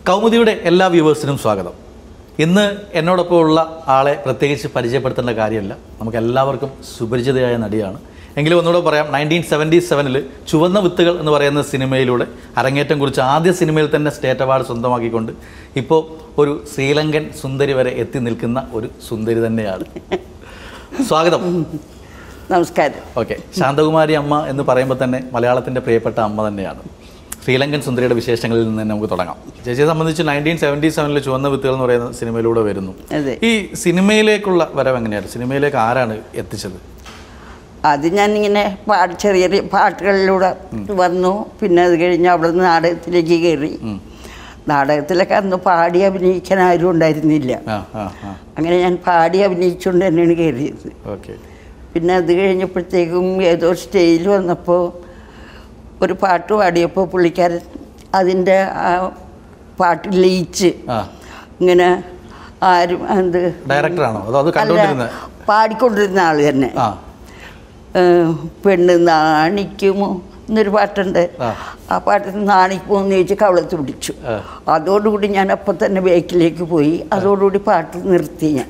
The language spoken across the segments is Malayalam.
കൗമുദിയുടെ എല്ലാ വ്യൂവേഴ്സിനും സ്വാഗതം ഇന്ന് എന്നോടൊപ്പം ഉള്ള ആളെ പ്രത്യേകിച്ച് പരിചയപ്പെടുത്തേണ്ട കാര്യമല്ല നമുക്ക് എല്ലാവർക്കും സുപരിചിതയായ നടിയാണ് എങ്കിലും ഒന്നുകൂടെ പറയാം നയൻറ്റീൻ സെവൻറ്റി സെവനിൽ ചുവന്ന വിത്തുകൾ എന്ന് പറയുന്ന സിനിമയിലൂടെ അരങ്ങേറ്റം കുറിച്ച് ആദ്യ സിനിമയിൽ തന്നെ സ്റ്റേറ്റ് അവാർഡ് സ്വന്തമാക്കിക്കൊണ്ട് ഇപ്പോൾ ഒരു ശ്രീലങ്കൻ സുന്ദരി വരെ എത്തി നിൽക്കുന്ന ഒരു സുന്ദരി തന്നെയാണ് സ്വാഗതം നമസ്കാരം ഓക്കെ ശാന്തകുമാരി അമ്മ എന്ന് പറയുമ്പോൾ തന്നെ മലയാളത്തിൻ്റെ പ്രിയപ്പെട്ട അമ്മ തന്നെയാണ് ശ്രീലങ്കൻ സുന്ദരിയുടെ വിശേഷങ്ങളിൽ നിന്ന് തന്നെ നമുക്ക് തുടങ്ങാം ചേച്ചിയെ സംബന്ധിച്ച് നയൻറ്റീൻ സെവൻറ്റി സെവനിൽ ചുവന്ന വിത്തുകൾ എന്ന് പറയുന്ന സിനിമയിലൂടെ വരുന്നു അതെ ഈ സിനിമയിലേക്കുള്ള വരവ് എങ്ങനെയാണ് സിനിമയിലേക്ക് ആരാണ് എത്തിച്ചത് അത് ഞാനിങ്ങനെ പാട്ട് ചെറിയ ചെറിയ പാട്ടുകളിലൂടെ വന്നു പിന്നെ അത് കഴിഞ്ഞ് അവിടെ നിന്ന് നാടകത്തിലേക്ക് കയറി നാടകത്തിലൊക്കെ അന്ന് പാടി അഭിനയിക്കാൻ ആരും ഉണ്ടായിരുന്നില്ല ആ ആ ആ അങ്ങനെ ഞാൻ പാടി അഭിനയിച്ചുകൊണ്ട് തന്നെയാണ് കയറിയത് ഓക്കെ പിന്നെ അത് കഴിഞ്ഞപ്പോഴത്തേക്കും ഏതോ സ്റ്റേജിൽ വന്നപ്പോൾ ഒരു പാട്ട് പാടിയപ്പോൾ പുള്ളിക്കാരൻ അതിൻ്റെ ആ പാട്ട് ലയിച്ച് ആ ഇങ്ങനെ ആരും എന്ത് ഡയറക്ടറാണോ അതോ അത് അല്ല കണ്ടുകൊണ്ടിരുന്നത് പാടിക്കൊണ്ടിരുന്ന ആൾ തന്നെ ആ ഏഹ് പെണ്ണ് നാണിക്കുമോ എന്നൊരു പാട്ടുണ്ട് ആ. ആ പാട്ടിൽ നാണിക്കുമോ എന്ന് ചോദിച്ച് കവളത്ത് പിടിച്ചു ആ. അതോടുകൂടി ഞാൻ അപ്പം തന്നെ ബേക്കിലേക്ക് പോയി അതോടുകൂടി പാട്ട് നിർത്തി ഞാൻ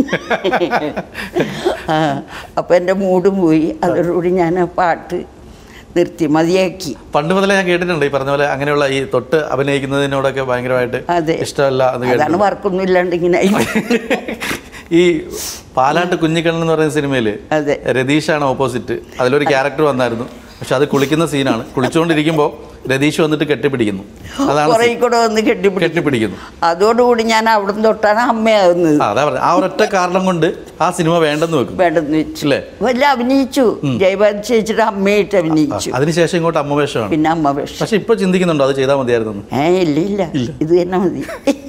ആ, അപ്പം എൻ്റെ മൂടും പോയി അതോടുകൂടി ഞാൻ ആ പാട്ട് നിർത്തി മതിയാക്കി പണ്ട് മുതലേ ഞാൻ കേട്ടിട്ടുണ്ട് ഈ പറഞ്ഞ പോലെ അങ്ങനെയുള്ള ഈ തൊട്ട് അഭിനയിക്കുന്നതിനോടൊക്കെ ഭയങ്കരമായിട്ട് അതെ ഇഷ്ടമല്ല എന്ന് അതാണ് കേട്ടിട്ടുണ്ട് വർക്കൊന്നും ഇല്ലാണ്ട് ഇങ്ങനെ ആയി. ഈ പാലാട്ട് കുഞ്ഞിക്കണ്ണൻ എന്ന് പറയുന്ന സിനിമയിൽ അതെ രതീഷാണ് ഓപ്പോസിറ്റ് അതിലൊരു ക്യാരക്ടർ വന്നായിരുന്നു പക്ഷെ അത് കുളിക്കുന്ന സീനാണ് കുളിച്ചുകൊണ്ടിരിക്കുമ്പോൾ രതീഷ് വന്നിട്ട് കെട്ടിപ്പിടിക്കുന്നു അതാണ് കുറേ scene. കൂടെ വന്ന് കെട്ടിപ്പിടിച്ചു കെട്ടിപ്പിടിക്കുന്നു അതോടുകൂടി ഞാൻ അവിടെ തൊട്ടാണ് അമ്മയാവുന്നത് ആ അതാ പറഞ്ഞത് ആ ഒരൊറ്റ കാരണം കൊണ്ട് ആ സിനിമ വേണ്ടെന്ന് വെക്കും വേണ്ടെന്ന് വെച്ചു അല്ലേ വല്ല അഭിനയിച്ചു ജയഭാരതി ചേച്ചിയുടെ അമ്മയായിട്ട് അഭിനയിച്ചു അതിനുശേഷം ഇങ്ങോട്ട് അമ്മ വേഷമാണ് പിന്നെ അമ്മ വേഷം പക്ഷെ ഇപ്പൊ ചിന്തിക്കുന്നുണ്ടോ അത് ചെയ്താൽ മതിയായിരുന്നു ഏ ഇല്ല ഇല്ല ഇത് തന്നെ മതി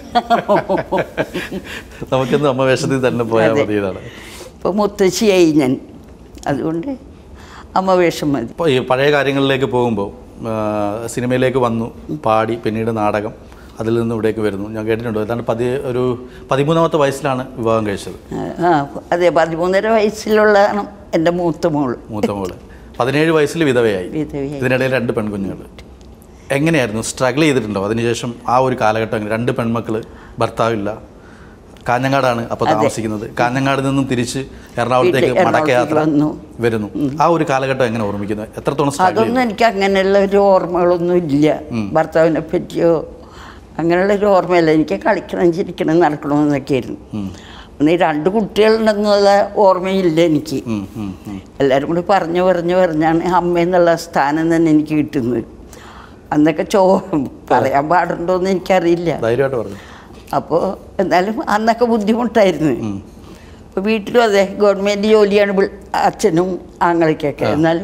നമുക്കിന്ന് അമ്മ വേഷത്തിൽ തന്നെ പോയാൽ അതെ. മതി ഇതാണ് ഇപ്പൊ മുത്തശ്ശിയായി ഞാൻ അതുകൊണ്ട് അമ്മ വേഷം മതി ഇപ്പോൾ ഈ പഴയ കാര്യങ്ങളിലേക്ക് പോകുമ്പോൾ സിനിമയിലേക്ക് വന്നു പാടി പിന്നീട് നാടകം അതിൽ നിന്ന് ഇവിടേക്ക് വരുന്നു ഞാൻ കേട്ടിട്ടുണ്ട് ഏതാണ്ട് പതി ഒരു പതിമൂന്നാമത്തെ വയസ്സിലാണ് വിവാഹം കഴിച്ചത് ആ, ആ അതെ പതിമൂന്നര വയസ്സിലുള്ളതാണ് എൻ്റെ മൂത്ത മോള് മൂത്ത മോള് പതിനേഴ് വയസ്സിൽ വിധവയായി വിധവയായി. ഇതിനിടയിൽ രണ്ട് പെൺകുഞ്ഞുങ്ങൾ എങ്ങനെയായിരുന്നു സ്ട്രഗിൾ ചെയ്തിട്ടുണ്ടോ അതിനുശേഷം ആ ഒരു കാലഘട്ടം എങ്ങനെ? രണ്ട് പെൺമക്കൾ ഭർത്താവില്ല കാഞ്ഞങ്ങാടാണ് അപ്പോൾ താമസിക്കുന്നത് കാഞ്ഞങ്ങാട് നിന്നും തിരിച്ച് എറണാകുളത്തേക്ക് വീട്ടിൽ മടക്കയാത്ര എറണാകുളത്തേക്ക് വന്നു. വരുന്നു ആ ഒരു കാലഘട്ടം എങ്ങനെ ഓർമ്മിക്കുന്നത് എത്രത്തോളം സ്ട്രഗിൾ ചെയ്തു അതൊന്നും എനിക്ക് അങ്ങനെയുള്ള ഒരു ഓർമ്മകളൊന്നും ഇല്ല ഭർത്താവിനെ പറ്റിയോ അങ്ങനെയുള്ള ഒരു ഓർമ്മയില്ല എനിക്ക് കളിക്കണം ചിരിക്കണം നടക്കണമെന്നൊക്കെ ആയിരുന്നു പിന്നെ ഈ രണ്ട് കുട്ടികളുണ്ടെന്നുള്ള ഓർമ്മയില്ല എനിക്ക് ഉം, ഉം, ഉം. എല്ലാവരും കൂടി പറഞ്ഞു പറഞ്ഞു പറഞ്ഞാണ് അമ്മ എന്നുള്ള സ്ഥാനം തന്നെ എനിക്ക് കിട്ടുന്നത് അന്നൊക്കെ ചോ പറയാൻ പാടുണ്ടോയെന്ന് എനിക്കറിയില്ല ധൈര്യമായിട്ട് പറഞ്ഞു അപ്പോൾ എന്നാലും അന്നൊക്കെ ബുദ്ധിമുട്ടായിരുന്നു ഇപ്പോൾ വീട്ടിലും അതെ ഗവൺമെൻറ് ജോലിയാണ് പിൾ- അച്ഛനും ആങ്ങളയ്ക്കൊക്കെ എന്നാലും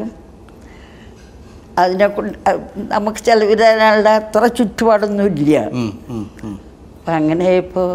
അതിനെ കൊണ്ട് അഹ് നമുക്ക് ചെലവ് തരാനുള്ള അത്ര ചുറ്റുപാടൊന്നും ഇല്ല ഉം, ഉം, ഉം. അപ്പം അങ്ങനെ ഇപ്പോൾ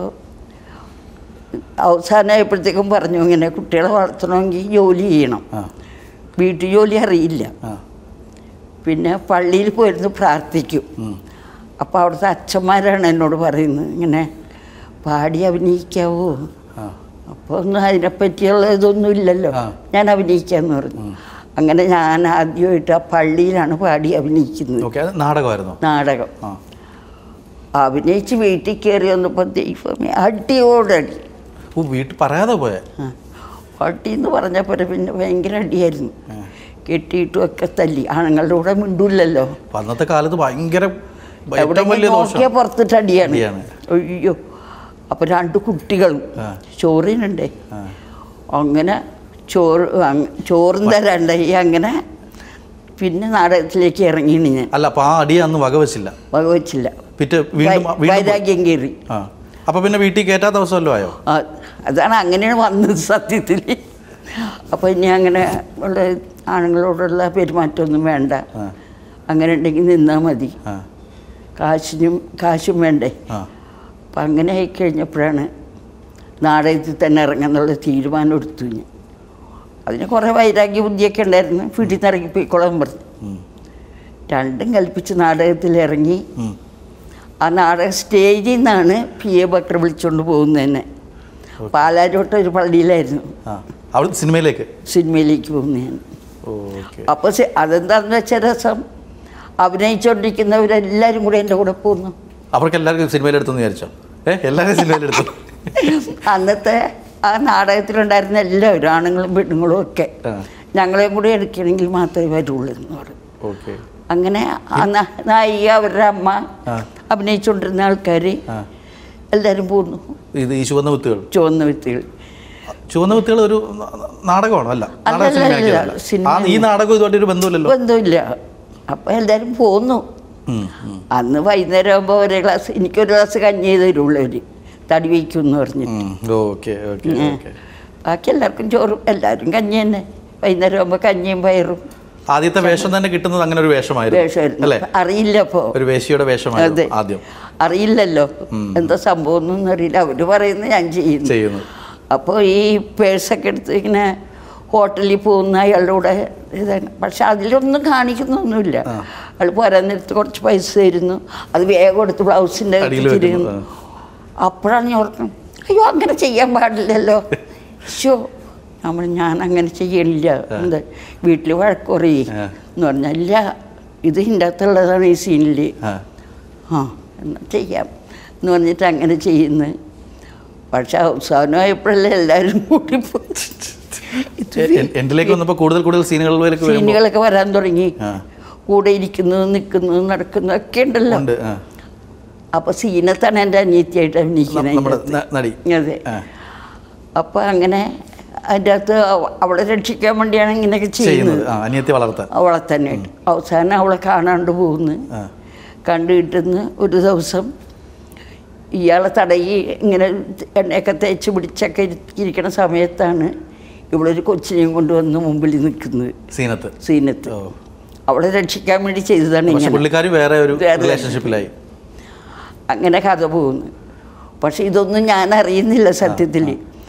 അവസാനമായപ്പോഴത്തേക്കും പറഞ്ഞു ഇങ്ങനെ കുട്ടികളെ വളർത്തണമെങ്കിൽ ജോലി ചെയ്യണം ആ വീട്ടു ജോലി അറിയില്ല ആ പിന്നെ പള്ളിയിൽ പോയിരുന്നു പ്രാർത്ഥിക്കും ഉം. അപ്പോൾ അവിടുത്തെ അച്ഛന്മാരാണ് എന്നോട് പറയുന്നത് ഇങ്ങനെ പാടി അഭിനയിക്കാവോ ആ അപ്പോൾ ഒന്നും അതിനെപ്പറ്റിയുള്ള ഇതൊന്നും ഇല്ലല്ലോ ആ. ഞാൻ അഭിനയിക്കാമെന്ന് പറഞ്ഞു അങ്ങനെ ഞാൻ ആദ്യമായിട്ട് ആ പള്ളിയിലാണ് പാടി അഭിനയിക്കുന്നത് ഓക്കെ അത് നാടകമായിരുന്നോ നാടകം ആ അഭിനയിച്ച് വീട്ടിൽ കയറി വന്നപ്പോൾ ദൈവമേ അടിയോടടി ഓ വീട്ടിൽ പറയാതെ പോയെ ആ അടി എന്ന് പറഞ്ഞപ്പോൾ പിന്നെ ഭയങ്കര അടിയായിരുന്നു കെട്ടിയിട്ടും ഒക്കെ തല്ലി ആണുങ്ങളുടെ കൂടെ മിണ്ടൂല്ലല്ലോ അപ്പൊ അന്നത്തെ കാലത്ത് ഭയങ്കര എവിടെ ഏറ്റവും വലിയ ദോഷം നോക്കിയാൽ പുറത്തിട്ട് അടിയാണ് അടിയാണ്. അയ്യോ അപ്പോൾ രണ്ട് കുട്ടികളും ആ. ചോറിനുണ്ടേ ആ. അങ്ങനെ ചോറ് അങ്ങ് ചോറും തരാണ്ടായി അങ്ങനെ പിന്നെ നാടകത്തിലേക്ക് ഇറങ്ങിയാണ് ഞാൻ അല്ല അപ്പൊ ആ അടി അന്ന് വകവെച്ചില്ല വകവച്ചില്ല പിറ്റേ വീണ്ടും വൈ- വീണ്ടും വൈരാഗ്യം കയറി ആ അപ്പൊ പിന്നെ വീട്ടിൽ കയറ്റാത്ത ദിവസമല്ലോ ആയോ ആ, അതാണ് അങ്ങനെയാണ് വന്നത് സത്യത്തിൽ അപ്പോൾ ഇനി അങ്ങനെ ഉള്ള ആണുങ്ങളോടുള്ള പെരുമാറ്റമൊന്നും വേണ്ട ആ. അങ്ങനെ ഉണ്ടെങ്കിൽ നിന്നാൽ മതി ആ കാശിനും കാശും വേണ്ടേ ആ അപ്പം അങ്ങനെ ആയിക്കഴിഞ്ഞപ്പോഴാണ് നാടകത്തിൽ തന്നെ ഇറങ്ങാന്നുള്ള തീരുമാനം എടുത്തു ഞാൻ അതിന് കുറേ വൈരാഗ്യ ബുദ്ധിയൊക്കെ ഉണ്ടായിരുന്നു വീട്ടിൽ നിന്ന് ഇറങ്ങി പോയിക്കോളാൻ പറഞ്ഞു ഉം. രണ്ടും കൽപ്പിച്ച് നാടകത്തിൽ ഇറങ്ങി ഉം. ആ നാടക സ്റ്റേജിൽ നിന്നാണ് പി എ ബക്കർ വിളിച്ചുകൊണ്ട് പോകുന്നത് തന്നെ പാലാരോട്ട ഒരു പള്ളിയിലായിരുന്നു ആ അവിടെ സിനിമയിലേക്ക് സിനിമയിലേക്ക് പോകുന്നത് ഞാൻ ഓക്കെ അപ്പോൾ അതെന്താണെന്ന് വെച്ചാൽ രസം അഭിനയിച്ചുകൊണ്ടിരിക്കുന്നവരെല്ലാവരും കൂടെ എൻ്റെ കൂടെ പോന്നു അവർക്ക് എല്ലാവർക്കും സിനിമയിലെടുത്തെന്ന് വിചാരിച്ചോ ഏ എല്ലാവരും സിനിമയിലെടുത്തു അന്നത്തെ ആ നാടകത്തിലുണ്ടായിരുന്ന എല്ലാവരും ആണുങ്ങളും പെണ്ണുങ്ങളും ഒക്കെ ആ. ഞങ്ങളെയും കൂടി എടുക്കണമെങ്കിൽ മാത്രമേ വരുള്ളൂ എന്ന് പറയും ഓക്കെ അങ്ങനെ ആ ന- നായിക അവരുടെ അമ്മ ആ. അഭിനയിച്ചുകൊണ്ടിരുന്ന ആൾക്കാർ ആ എല്ലാവരും പോന്നു ഇത് ഈ ചുവന്ന വിത്തുകൾ ചുവന്ന വിത്തുകൾ ചുവന്ന വിത്തുകൾ ഒരു ന- നാടകമാണോ അല്ല നാടക അല്ല, സിനിമ അല്ല, ആക്കിയതല്ല. സിനിമ ആ ഈ നാടകം ഇതുമായിട്ട് ഒരു ബന്ധമില്ലല്ലോ ബന്ധമില്ല അപ്പം എല്ലാവരും പോന്നു ഉം, ഉം, അന്ന് വൈകുന്നേരം ആകുമ്പോൾ ഒരു ഗ്ലാസ് എനിക്കൊരു ഗ്ലാസ് കഞ്ഞി തരുള്ളൂ അവർ തടി വയ്ക്കും എന്ന് പറഞ്ഞു ഉം. ഓക്കെ ഓക്കെ ഓക്കെ ബാക്കി എല്ലാവർക്കും ചോറും എല്ലാവരും കഞ്ഞി തന്നെ വൈകുന്നേരം ആകുമ്പോൾ കഞ്ഞിയും പയറും ആദ്യത്തെ വേഷം തന്നെ കിട്ടുന്നത് അങ്ങനെ ഒരു വേഷമായിരുന്നു വേഷമായിരുന്നു അല്ലേ അറിയില്ല അപ്പോൾ ഒരു വേശിയുടെ വേഷമായിരുന്നു ആദ്യം അറിയില്ലല്ലോ എന്താ സംഭവം ഒന്നും അറിയില്ല അവർ പറയുന്നത് ഞാൻ ചെയ്യുന്നു ചെയ്യുന്നത് അപ്പോൾ ഈ പേഴ്സൊക്കെ എടുത്ത് ഇങ്ങനെ ഹോട്ടലിൽ പോകുന്ന അയാളുടെ കൂടെ ഇതാണ് പക്ഷെ അതിലൊന്നും കാണിക്കുന്നൊന്നുമില്ല അയാൾ പോരാൻ നേരത്ത് കുറച്ച് പൈസ തരുന്നു അത് വേഗം എടുത്ത് ബ്ലൗസിൻ്റെ അടിയിൽ വെക്കുന്നു, തിരിയുന്നു അപ്പോഴാണ് ഞാൻ ഓർക്കണം അയ്യോ അങ്ങനെ ചെയ്യാൻ പാടില്ലല്ലോ ഷോ നമ്മൾ ഞാൻ അങ്ങനെ ചെയ്യണില്ല എന്താ വീട്ടിൽ വഴക്ക് പറയും ആ. എന്ന് പറഞ്ഞാൽ ഇല്ല ഇത് ഇതിൻ്റെ അകത്തുള്ളതാണ് ഈ സീനിൽ ആ ആ എന്നാൽ ചെയ്യാം എന്ന് പറഞ്ഞിട്ട് അങ്ങനെ ചെയ്യുന്നു പക്ഷെ അവസാനമായപ്പോഴല്ലേ എല്ലാവരും കൂടി പോയി. ഇത് എ- എ- എന്റിലേക്ക് വന്നപ്പോൾ കൂടുതൽ കൂടുതൽ സീനുകളിലേക്ക് വരുമ്പോൾ സീനുകളൊക്കെ വരാൻ തുടങ്ങി ആ. കൂടെ ഇരിക്കുന്നത് നിൽക്കുന്നത് നടക്കുന്നത് ഒക്കെ ഉണ്ടല്ലോ ഉണ്ട് ആ. അപ്പൊ സീനത്താണ് എൻ്റെ അനിയത്തിയായിട്ട് ന- അഭിനയിക്കുന്നത് നമ്മുടെ ന- നടി അതെ ആ. അപ്പൊ അങ്ങനെ അതിൻ്റെ അകത്ത് അവ- അവളെ രക്ഷിക്കാൻ വേണ്ടിയാണ് ഇങ്ങനെയൊക്കെ ചെയ്യുന്നത് ചെയ്യുന്നത് ആ അനിയത്തി വളർത്താൻ അവളെ തന്നെ അവസാനം അവളെ കാണാണ്ട് പോകുന്നു ആ. കണ്ടു കിട്ടുന്ന ഒരു ദിവസം ഇയാളെ തടയി ഇങ്ങനെ എണ്ണയൊക്കെ തേച്ച് പിടിച്ചൊക്കെ ഇരി- ഇരിക്കണ സമയത്താണ് ഇവളൊരു കൊച്ചിനെയും കൊണ്ടുവന്ന് മുമ്പിൽ നിൽക്കുന്നത് സീനത്ത് സീനത്ത് ഓ അവളെ രക്ഷിക്കാൻ വേണ്ടി ചെയ്തതാണ് പക്ഷെ ഇങ്ങനെ പുള്ളിക്കാരി വേറെ ഒരു വേറെ റിലേഷൻഷിപ്പിലായി അങ്ങനെ കഥ പോകുന്നു പക്ഷെ ഇതൊന്നും ഞാൻ അറിയുന്നില്ല സത്യത്തിൽ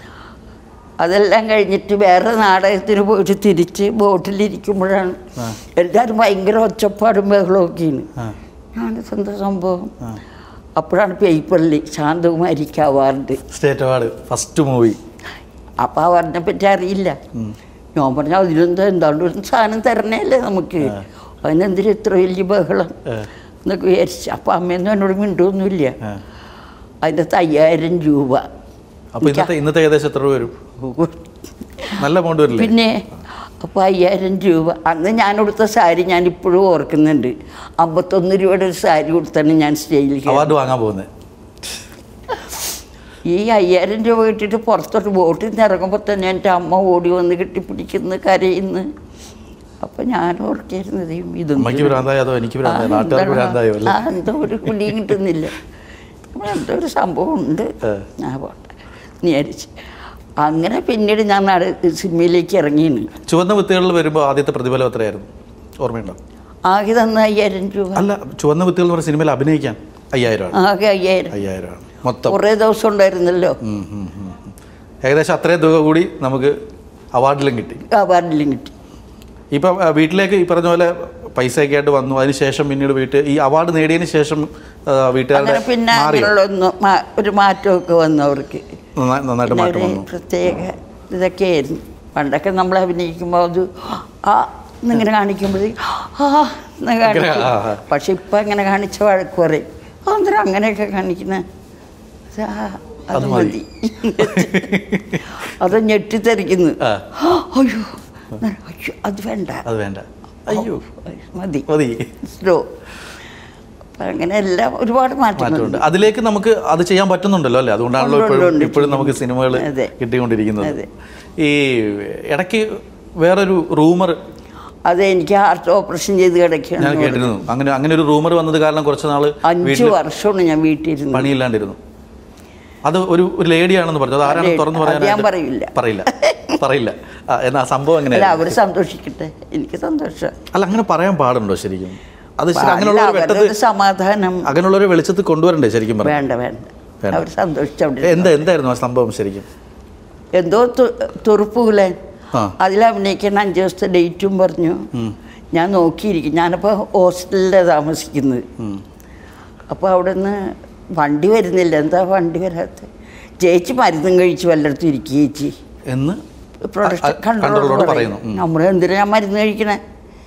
അതെല്ലാം കഴിഞ്ഞിട്ട് വേറെ നാടകത്തിന് പോയിട്ട് തിരിച്ച് ബോട്ടിലിരിക്കുമ്പോഴാണ് എല്ലാവരും ഭയങ്കര ഒച്ചപ്പാടും ബഹളമൊക്കെയാണ് ആ. ഞാനിത് എന്താ സംഭവം അപ്പോഴാണ് പേപ്പറിൽ ശാന്തകുമാരിക്ക് award state award first movie അപ്പം അവാർഡിനെ പറ്റി അറിയില്ല ഞാൻ പറഞ്ഞു അതിലെന്താ എന്താണ്ട് ഒരു സാധനം തരണേല്ലേ നമുക്ക് അതിനെന്തിനും ഇത്ര വലിയ ബഹളം എന്നൊക്കെ വിചാരിച്ചു അപ്പം അമ്മയൊന്നും എന്നോട് മിണ്ടൊന്നുമില്ല അതിൻ്റെ അകത്ത് അയ്യായിരം രൂപ അപ്പൊ ഇന്നത്തെ ഇന്നത്തെ ഏകദേശം എത്ര രൂപ വരും നല്ല എമൗണ്ട് വരില്ലേ പിന്നെ അപ്പോൾ അയ്യായിരം രൂപ അന്ന് ഞാൻ കൊടുത്ത സാരി ഞാൻ ഇപ്പോഴും ഓർക്കുന്നുണ്ട് അമ്പത്തൊന്ന് രൂപയുടെ ഒരു സാരി കൊടുത്താണ് ഞാൻ സ്റ്റേജിൽ കയറിയത്. അവാർഡ് വാങ്ങാൻ പോകുന്നത് ഈ അയ്യായിരം രൂപ കിട്ടിയിട്ട് പുറത്തോട്ട് ബോട്ടിൽ നിന്ന് ഇറങ്ങുമ്പോൾ തന്നെ എൻ്റെ അമ്മ ഓടി വന്ന് കെട്ടിപ്പിടിക്കുന്നു കരയുന്നു അപ്പം ഞാൻ ഓർക്കായിരുന്നത് ഇതൊന്നും അമ്മയ്ക്ക് ഭ്രാന്തായോ അതോ എനിക്ക് ആ, ഭ്രാന്തായോ നാട്ടുകാർക്ക് എന്താണ്? ഭ്രാന്തായോ അല്ലേ ആ, എന്തോ ഒരു കുടിയും കിട്ടുന്നില്ല അപ്പോൾ എന്തോ ഒരു സംഭവം ഉണ്ട് ഏ. ഞാൻ പോട്ടെ എന്ന് വിചാരിച്ച് അങ്ങനെ പിന്നീട് ഞാൻ നാട് സിനിമയിലേക്ക് ഇറങ്ങിയാണ് ചുവന്ന വിത്തുകളിൽ വരുമ്പോൾ ആദ്യത്തെ പ്രതിഫലം എത്രയായിരുന്നു ഓർമ്മയുണ്ടോ ആകെ തന്ന അയ്യായിരം രൂപ അല്ല ചുവന്ന വിത്തുകൾ എന്ന് പറഞ്ഞ സിനിമയിൽ അഭിനയിക്കാൻ അയ്യായിരമാണ് ആകെ അയ്യായിരം അയ്യായിരമാണ് മൊത്തം കുറേ ദിവസം ഉണ്ടായിരുന്നല്ലോ ഉം, ഉം, ഉം, ഉം. ഏകദേശം അത്രയും തുക കൂടി നമുക്ക് അവാർഡിലും കിട്ടി അവാർഡിലും കിട്ടി ഇപ്പം ആ, വീട്ടിലേക്ക് ഈ പറഞ്ഞ പോലെ പൈസയൊക്കെ ആയിട്ട് വന്നു അതിന് ശേഷം പിന്നീട് വീട്ടിൽ ഈ അവാർഡ് നേടിയതിന് ശേഷം ആ, വീട്ടുകാരുടെ അങ്ങനെ പിന്നെ മാറിയോ അങ്ങനെയുള്ള ഒന്ന് മാ- ഒരു മാറ്റമൊക്കെ വന്നു അവർക്ക് നന്നാ- നന്നായിട്ട് പിന്നെ മാറ്റം ഒരു വന്നു പ്രത്യേക ഇതൊക്കെ ആയിരുന്നു പണ്ടൊക്കെ നമ്മൾ അഭിനയിക്കുമ്പോൾ അത് ആ എന്നിങ്ങനെ കാണിക്കുമ്പോഴേക്കും ആ എന്ന് കാണിക്കും ആ, ആ. പക്ഷെ ഇപ്പം അങ്ങനെ കാണിച്ച വഴക്ക് പറയും അന്നേരം അങ്ങനെയൊക്കെ കാണിക്കുന്ന അത് അത് മതി. മതി അത് ഞെട്ടിത്തെറിക്കുന്നു ആ. അയ്യോ അയ്യോ അത് വേണ്ട അത് വേണ്ട അയ്യോ മതി മതി സ്ലോ അപ്പം അങ്ങനെ എല്ലാം ഒരുപാട് മാറ്റം മാറ്റമുണ്ട് അതിലേക്ക് നമുക്ക് അത് ചെയ്യാൻ പറ്റുന്നുണ്ടല്ലോ അല്ലേ അതുകൊണ്ടാണല്ലോ ഉണ്ട്, ഇപ്പോഴും ഉണ്ട്, ഇപ്പോഴും നമുക്ക് സിനിമകൾ അതെ. കിട്ടിക്കൊണ്ടിരിക്കുന്നത് അതെ. ഈ ഇടയ്ക്ക് വേറൊരു റൂമർ അത് എനിക്ക് ഹാർട്ട് ഓപ്പറേഷൻ ചെയ്ത് ഞാൻ കിടക്കുകയാണ് കേട്ടിരുന്നു അങ്ങനെ അങ്ങനെ ഒരു റൂമർ വന്നത് കാരണം കുറച്ച് നാള് അഞ്ചു വീട്ടിൽ വർഷമാണ് ഞാൻ വീട്ടിലിരുന്നത് പണിയില്ലാണ്ടിരുന്നു അത് ഒരു ഒരു ലേഡിയാണെന്ന് പറഞ്ഞു അത് ആരാണ് lady. തുറന്നു അത് ഞാൻ പറയാനായിട്ട് പറയില്ല. പറയില്ല പറയില്ല ആ, എന്നാ ആ സംഭവം അല്ല എങ്ങനെയാ അവർ സന്തോഷിക്കട്ടെ എനിക്ക് സന്തോഷം അല്ല അങ്ങനെ പറയാൻ പാടുണ്ടോ ശരിക്കും അത് ശരി- അല്ല, അങ്ങനെയുള്ള ഒരു അവരുടെ വെട്ടത്ത് ഒരു സമാധാനം അങ്ങനെയുള്ള ഒരു വെളിച്ചത്തിൽ കൊണ്ടുവരണ്ടേ ശരിക്കും പറഞ്ഞു വേണ്ട വേണ്ട വേണ്ട. അവർ സന്തോഷിച്ചവിടെ എന്താ എന്തായിരുന്നു ആ സംഭവം ശരിക്കും എന്തോ തുറുപ്പുകളെ ആ. അതിൽ അഭിനയിക്കാൻ അഞ്ച് ദിവസത്തെ ഡേറ്റും പറഞ്ഞു ഞാൻ നോക്കിയിരിക്കും ഞാനിപ്പോൾ ഹോസ്റ്റലിലാണ് താമസിക്കുന്നത് ഉം. അപ്പോൾ അവിടെ നിന്ന് വണ്ടി വരുന്നില്ല എന്താ വണ്ടി വരാത്ത ചേച്ചി മരുന്നും കഴിച്ച് വല്ലയിടത്തും ഇരിക്കുക ചേച്ചി എന്ന് പ്രൊഡക്റ്റ് കൺട്രോളോട് കൺട്രോളോട് പറയുന്നു ഉം. നമ്മൾ എന്തിനാ ഞാൻ മരുന്ന് കഴിക്കണേ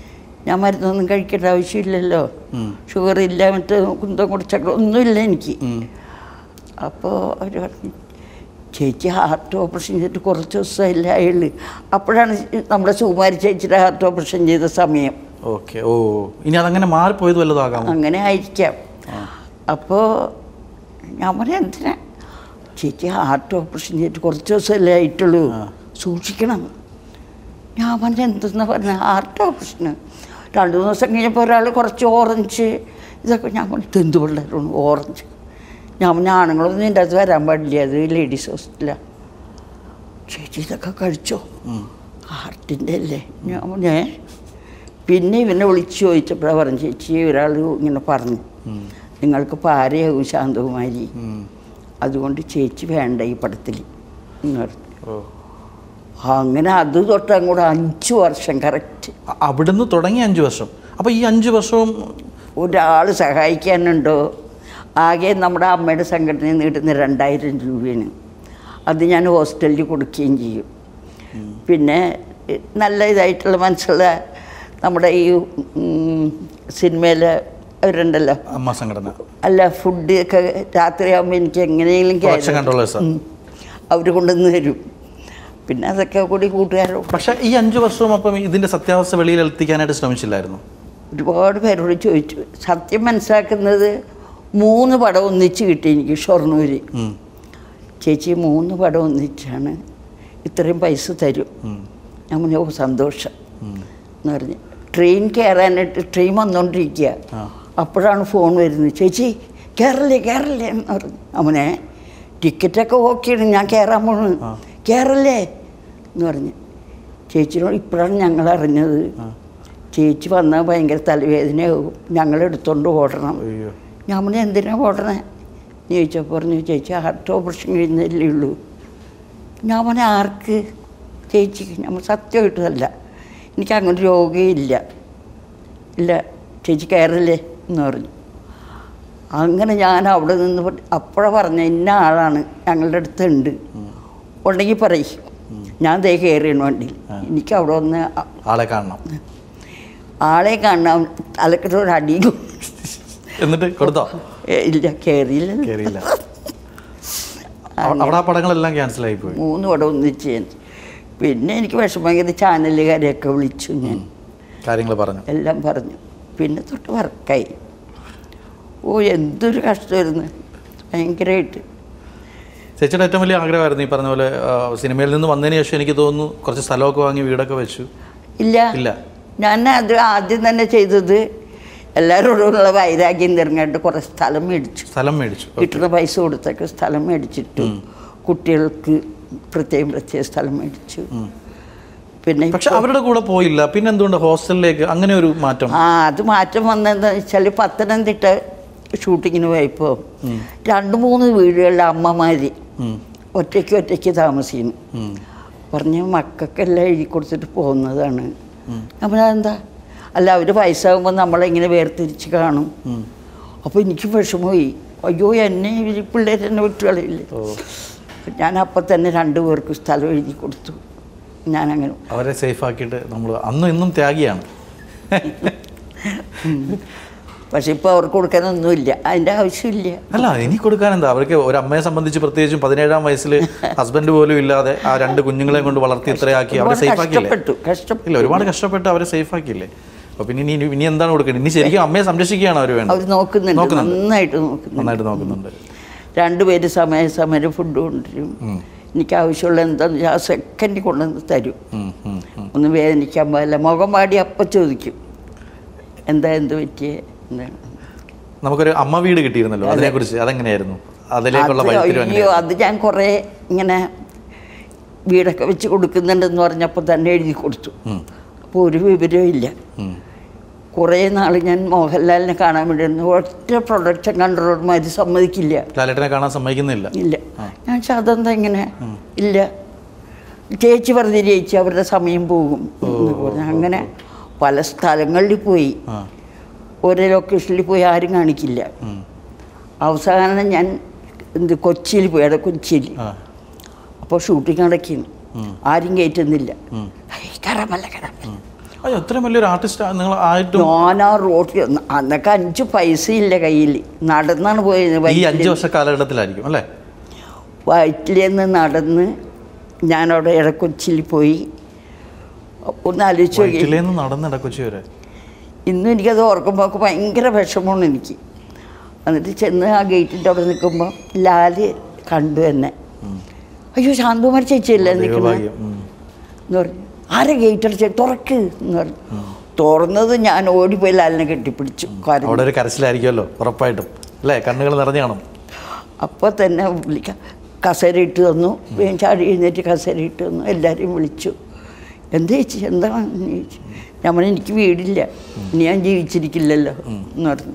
ഞാൻ മരുന്നൊന്നും കഴിക്കേണ്ട ആവശ്യമില്ലല്ലോ ഉം. ഷുഗർ ഇല്ല മറ്റേ കുന്തം കുടിച്ചക്ക ഒന്നുമില്ല എനിക്ക് ഉം. അപ്പോൾ അവർ പറഞ്ഞു ചേച്ചി ഹാർട്ട് ഓപ്പറേഷൻ ചെയ്തിട്ട് കുറച്ച് ദിവസമല്ല ആയുള്ളൂ അപ്പോഴാണ് നമ്മുടെ സുകുമാരി ചേച്ചിയുടെ ഹാർട്ട് ഓപ്പറേഷൻ ചെയ്ത സമയം ഓക്കെ ഓ ഇനി അതങ്ങനെ മാറിപ്പോയത് വല്ലതാകാമോ അങ്ങനെ ആയിരിക്കാം അപ്പോൾ ഞാൻ പറയാം എന്തിനാ ചേച്ചി ഹാർട്ട് ഓപ്പറേഷൻ ചെയ്തിട്ട് കുറച്ച് ദിവസമല്ലേ ആയിട്ടുള്ളൂ സൂക്ഷിക്കണം ഞാൻ പറഞ്ഞ എന്തെന്നാ പറഞ്ഞ ഹാർട്ട് ഓപ്പറേഷന് രണ്ട് മൂന്ന് ദിവസം കഴിഞ്ഞപ്പോൾ ഒരാൾ കുറച്ച് ഓറഞ്ച് ഇതൊക്കെ ഞാൻ പറഞ്ഞു തെന്ത് പിള്ളേരാണ് ഓറഞ്ച് ഞാൻ പറഞ്ഞ ആണുങ്ങളൊന്നും ഇതിൻ്റെ അകത്ത് വരാൻ പാടില്ല അത് ലേഡീസ് ഹോസ്പിറ്റലാണ് ചേച്ചി ഇതൊക്കെ കഴിച്ചോ ഹാർട്ടിൻ്റെ അല്ലേ ഞാൻ പറഞ്ഞേ പിന്നെ ഇവനെ വിളിച്ച് ചോദിച്ചപ്പോഴാണ് പറഞ്ഞു ചേച്ചി ഒരാൾ ഇങ്ങനെ പറഞ്ഞു നിങ്ങൾക്ക് പാരയാകും ശാന്തകുമാരി ഉം. അതുകൊണ്ട് ചേച്ചി വേണ്ട ഈ പടത്തിൽ എന്ന് പറഞ്ഞു ഓ അങ്ങനെ അത് തൊട്ട് അങ്ങോട്ട് അഞ്ച് വർഷം കറക്റ്റ് അ- അവിടുന്ന് തുടങ്ങി അഞ്ച് വർഷം അപ്പോൾ ഈ അഞ്ച് വർഷവും ഒരാൾ സഹായിക്കാനുണ്ടോ ആകെ നമ്മുടെ അമ്മയുടെ സംഘടനയിൽ നിന്ന് കിട്ടുന്ന രണ്ടായിരം രൂപയാണ് അത് ഞാൻ ഹോസ്റ്റലിൽ കൊടുക്കുകയും ചെയ്യും പിന്നെ എ, നല്ല ഇതായിട്ടുള്ള മനസ്സുള്ള നമ്മുടെ ഈ സിനിമയിൽ അവരുണ്ടല്ലോ അമ്മ സംഘടന അല്ല ഫുഡ് ഒക്കെ രാത്രിയാകുമ്പോൾ എനിക്ക് എങ്ങനെയെങ്കിലും Production controllers ആ? അവർ കൊണ്ടുവന്ന് തരും പിന്നെ അതൊക്കെ കൂടി കൂട്ടുകാരോ പക്ഷെ ഈ അഞ്ച് വർഷവും അപ്പം ഇതിന്റെ സത്യാവസ്ഥ വെളിയിൽ എത്തിക്കാനായിട്ട് ശ്രമിച്ചില്ലായിരുന്നു ഒരുപാട് പേരോട് ചോദിച്ചു സത്യം മനസ്സിലാക്കുന്നത് മൂന്ന് പടം ഒന്നിച്ച് കിട്ടി എനിക്ക് ഷൊർണൂര് ഉം. ചേച്ചി മൂന്ന് പടം ഒന്നിച്ചാണ് ഇത്രയും പൈസ തരും ഉം. ഞാൻ പറഞ്ഞു ഓ സന്തോഷം ഉം. എന്ന് പറഞ്ഞ് ട്രെയിൻ കയറാനായിട്ട് ട്രെയിൻ വന്നുകൊണ്ടിരിക്കുക ആ. അപ്പോഴാണ് ഫോൺ വരുന്നത് ചേച്ചി കയറല്ലേ കയറല്ലേ എന്ന് പറഞ്ഞു അവനെ ടിക്കറ്റൊക്കെ ഓക്കെയാണ് ഞാൻ കയറാൻ പോണു ആ. കയറല്ലേ എന്ന് പറഞ്ഞ് ചേച്ചിനോട് ഇപ്പോഴാണ് ഞങ്ങൾ അറിഞ്ഞത് ചേച്ചി വന്നാൽ ഭയങ്കര തലവേദനയാകും ഞങ്ങൾ എടുത്തോണ്ട് ഓടണം അയ്യോ ഞാൻ പറഞ്ഞു എന്തിനാ ഓടണേ എന്ന് ചോദിച്ചപ്പോൾ പറഞ്ഞു ചേച്ചി ഹാർട്ട് ഓപ്പറേഷൻ കഴിഞ്ഞല്ലേ ഉള്ളൂ ഞാൻ പറഞ്ഞു ആർക്ക് ചേച്ചിക്ക് നമ്മൾ സത്യമായിട്ടതല്ല എനിക്ക് അങ്ങനെ രോഗമില്ല ഇല്ല ചേച്ചി കയറില്ലേ എന്ന് പറഞ്ഞു അങ്ങനെ ഞാൻ അവിടെ നിന്ന് അപ്പോഴാണ് പറഞ്ഞ ഇന്ന ആളാണ് ഞങ്ങളുടെ അടുത്തുണ്ട് ഉണ്ടെങ്കിൽ പറയും ഞാൻ ദേ കയറിയാണ് വണ്ടിയിൽ എനിക്ക് അവിടെ ഒന്ന് അ- ആളെ കാണണം ആളെ കാണാൻ തലക്കിട്ട് ഒരു അടിയും എന്നിട്ട് കൊടുത്തോ ഇല്ല കയറിയില്ല കയറിയില്ല അവ- അവിടെ ആ പടങ്ങളെല്ലാം ക്യാൻസൽ ആയി പോയി മൂന്ന് പടം ഒന്നിച്ച് ഞാൻ പിന്നെ എനിക്ക് വിഷമം ചാനലുകാരെയൊക്കെ വിളിച്ചു ഞാൻ കാര്യങ്ങൾ പറഞ്ഞു എല്ലാം പറഞ്ഞു പിന്നെ തൊട്ട് വർക്കായി ഓ എന്തൊരു കഷ്ടമായിരുന്നു ഭയങ്കരമായിട്ട് ചേച്ചിയുടെ ഏറ്റവും വലിയ ആഗ്രഹമായിരുന്നു ഈ പറഞ്ഞ പോലെ ആ, സിനിമയിൽ നിന്ന് വന്നതിന് ശേഷം എനിക്ക് തോന്നുന്നു കുറച്ച് സ്ഥലമൊക്കെ വാങ്ങി വീടൊക്കെ വെച്ചു ഇല്ല ഇല്ല ഞാൻ അത് ആദ്യം തന്നെ ചെയ്തത് എല്ലാവരോടുള്ള വൈരാഗ്യം തിരഞ്ഞിട്ട് കുറേ സ്ഥലം മേടിച്ചു സ്ഥലം മേടിച്ചു കിട്ടുന്ന പൈസ കൊടുത്തൊക്കെ സ്ഥലം മേടിച്ചിട്ടു കുട്ടികൾക്ക് പ്രത്യേകം പ്രത്യേക സ്ഥലം മേടിച്ചു പിന്നെ പക്ഷെ അവരുടെ കൂടെ പോയില്ല പിന്നെ എന്തുകൊണ്ട് ഹോസ്റ്റലിലേക്ക് അങ്ങനെ ഒരു മാറ്റം ആ അത് മാറ്റം വന്നതെന്ന് വെച്ചാൽ പത്തനംതിട്ട ഷൂട്ടിങ്ങിന് പോയപ്പോൾ രണ്ട് മൂന്ന് വീടുകളിലെ അമ്മമാർ ഉം. ഒറ്റയ്ക്ക് ഒറ്റയ്ക്ക് താമസിക്കുന്നു ഉം. പറഞ്ഞ് മക്കൾക്കെല്ലാം എഴുതി കൊടുത്തിട്ട് പോകുന്നതാണ് നമ്മളെന്താ അല്ല അവർ വയസ്സാകുമ്പോൾ നമ്മളിങ്ങനെ വേർതിരിച്ച് കാണും ഉം. അപ്പോൾ എനിക്ക് വിഷമമായി അയ്യോ എന്നെ ഈ പിള്ളേർ എന്നെ വിട്ടുകളില്ലേ ഓ ഞാൻ അപ്പം തന്നെ രണ്ടു പേർക്ക് സ്ഥലം എഴുതി കൊടുത്തു ഞാനങ്ങനെ അവരെ സേഫ് ആക്കിയിട്ട് നമ്മൾ അന്നും ഇന്നും ത്യാഗിയാണ് പക്ഷെ ഇപ്പോൾ അവർക്ക് കൊടുക്കാനൊന്നുമില്ല അതിൻ്റെ ആവശ്യമില്ല അല്ല ഇനി കൊടുക്കാൻ എന്താ അവർക്ക് ഒരു അമ്മയെ സംബന്ധിച്ച് പ്രത്യേകിച്ചും പതിനേഴാം വയസ്സിൽ ഹസ്ബൻഡ് പോലും ഇല്ലാതെ ആ രണ്ട് കുഞ്ഞുങ്ങളെയും കൊണ്ട് വളർത്തി ഇത്രയാക്കി അവരെ ഒരുപാട് സേഫ് ആക്കിയില്ലേ കഷ്ടപ്പെട്ടു കഷ്ടപ്പെട്ടു ഇല്ല ഒരുപാട് കഷ്ടപ്പെട്ട് അവരെ സേഫ് ആക്കിയില്ലേ അപ്പൊ പിന്നെ ഇനി ഇനി എന്താണ് കൊടുക്കേണ്ടത് ഇനി ശരിക്കും അമ്മയെ സംരക്ഷിക്കുകയാണ് അവർ അവർ വേണ്ടത് നോക്കുന്നുണ്ട് നോക്കുന്നുണ്ട്. നന്നായിട്ട് നോക്കുന്നുണ്ട് നന്നായിട്ട് നോക്കുന്നുണ്ട് രണ്ടുപേര് സമയ സമയം ഫുഡ് കൊണ്ടുവരും എനിക്ക് ആവശ്യമുള്ള എന്താന്ന് വെച്ചാൽ ആ സെക്കൻഡിൽ കൊണ്ടുവന്ന് തരും ഉം, ഉം, ഉം. ഒന്ന് വേദനിക്കാൻ പാടില്ല മുഖം പാടി അപ്പം ചോദിക്കും എന്താ എന്ത് പറ്റിയേ എന്താണ് നമുക്കൊരു അമ്മ വീട് കിട്ടിയിരുന്നല്ലോ അതിനെ കുറിച്ച് അതെങ്ങനെയായിരുന്നു അതിലേക്കുള്ള അത് വഴിത്തിരിവ് അയ്യോ എങ്ങനെയായിരുന്നു അത് ഞാൻ കുറേ ഇങ്ങനെ വീടൊക്കെ വെച്ച് കൊടുക്കുന്നുണ്ടെന്ന് പറഞ്ഞപ്പോൾ തന്നെ എഴുതി കൊടുത്തു ഉം, അപ്പോൾ ഒരു വിവരവും ഇല്ല ഉം. കുറേ നാൾ ഞാൻ മോഹൻലാലിനെ കാണാൻ വേണ്ടിയിരുന്നു ഒറ്റ പ്രൊഡക്ഷൻ കൺട്രോളർമാർ സമ്മതിക്കില്ല ലാലേട്ടനെ കാണാൻ സമ്മതിക്കുന്നില്ല ഇല്ല ഞാൻ വെച്ചാൽ അതെന്താ ഇങ്ങനെ ഇല്ല ചേച്ചി പറഞ്ഞ് ചേച്ചി അവരുടെ സമയം പോകും എന്ന് പറഞ്ഞു അങ്ങനെ പല സ്ഥലങ്ങളിൽ പോയി ആ ഓരോ ലൊക്കേഷനിൽ പോയി ആരും കാണിക്കില്ല ഉം, അവസാനം ഞാൻ എന്ത് കൊച്ചിയിൽ പോയി അവിടെ കൊച്ചിയിൽ ആ അപ്പോൾ ഷൂട്ടിംഗ് നടക്കുന്നു ആരും കയറ്റുന്നില്ല ഉം. ഹൈ, കയറാമല്ല കയറാമല്ല അയ്യോ അത്രയും വലിയൊരു ആർട്ടിസ്റ്റ് നിങ്ങൾ ആയിട്ടും ഞാൻ ആ റോട്ടിൽ അന്നൊക്കെ അഞ്ച് പൈസ ഇല്ല കയ്യിൽ നടന്നാണ് പോയത് ഈ വയറ്റിൽ അഞ്ച് വർഷ കാലഘട്ടത്തിലായിരിക്കും അല്ലേ വയറ്റിൽ നിന്ന് നടന്ന് ഞാനവിടെ ഇടക്കൊച്ചിയിൽ പോയി ഒന്ന് ആലോചിച്ച് നോക്കി വയറ്റിലേന്ന് നടന്നിട കൊച്ചി വരെ ഇന്നും എനിക്കത് ഓർക്കുമ്പോൾ ഒക്കെ ഭയങ്കര വിഷമമാണ് എനിക്ക് എന്നിട്ട് ചെന്ന് ആ ഗേറ്റിൻ്റെ അവിടെ നിൽക്കുമ്പോൾ ലാല് കണ്ടു എന്നെ അയ്യോ ശാന്തകുമാരി ചേച്ചിയല്ലേ നിൽക്കുന്നത് ദൈവഭാഗ്യം ഉം. എന്ന് പറഞ്ഞു ആരെ ഗേറ്റ് അടിച്ച തുറക്ക് എന്ന് പറഞ്ഞു തുറന്നത് ഞാൻ ഓടിപ്പോയി ലാലിനെ കെട്ടിപ്പിടിച്ചു കരഞ്ഞു അവിടെ ഒരു കരച്ചിലായിരിക്കുമല്ലോ ഉറപ്പായിട്ടും അല്ലേ കണ്ണുകൾ നിറഞ്ഞു കാണും അപ്പോൾ തന്നെ വിളിക്കാം കസേര ഇട്ട് തന്നു വേഗം ചാടി എഴുന്നേറ്റ് കസേര ഇട്ട് തന്നു എല്ലാവരെയും വിളിച്ചു എന്താ ചേച്ചി എന്താണ് എന്ന് ചോദിച്ചു ഞാൻ പറഞ്ഞു എനിക്ക് വീടില്ല ഇനി ഞാൻ ജീവിച്ചിരിക്കില്ലല്ലോ എന്ന് പറഞ്ഞു